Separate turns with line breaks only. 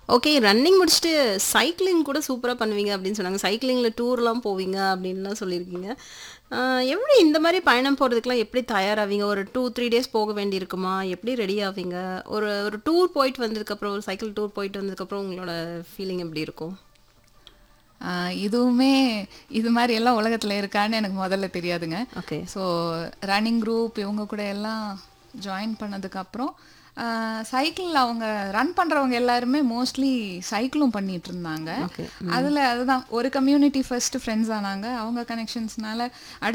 okay running முடிச்சுட்டு cycling கூட சூப்பராக பண்ணுவீங்க அப்படின்னு சொன்னாங்க சைக்கிளிங்கில் டூர்லாம் போவீங்க அப்படின்லாம் சொல்லியிருக்கீங்க ஆஹ் எப்படி இந்த மாதிரி பயணம் போகிறதுக்குலாம் எப்படி தயாராவீங்க ஒரு டூ த்ரீ டேஸ் போக வேண்டியிருக்குமா எப்படி ரெடி ஆவீங்க ஒரு ஒரு டூர் போயிட்டு வந்ததுக்கப்புறம் ஒரு சைக்கிள் டூர் போயிட்டு வந்ததுக்கப்புறம் உங்களோட ஃபீலிங் எப்படி இருக்கும்
ஆஹ் இதுவுமே இது மாதிரி எல்லாம் உலகத்துல இருக்கான்னு எனக்கு முதல்ல தெரியாதுங்க
ஓகே
ஸோ ரன்னிங் குரூப் இவங்க கூட எல்லாம் ஜாயின் பண்ணதுக்கப்புறம் சைக்கிள் அவங்க ரன் பண்றவங்க எல்லாருமே மோஸ்ட்லி சைக்கிளும் பண்ணிட்டு இருந்தாங்க
ஓகே
அதுல அதுதான் ஒரு கம்யூனிட்டி ஃபர்ஸ்ட் ஃப்ரெண்ட்ஸ் ஆனாங்க அவங்க கனெக்ஷன்ஸ்னால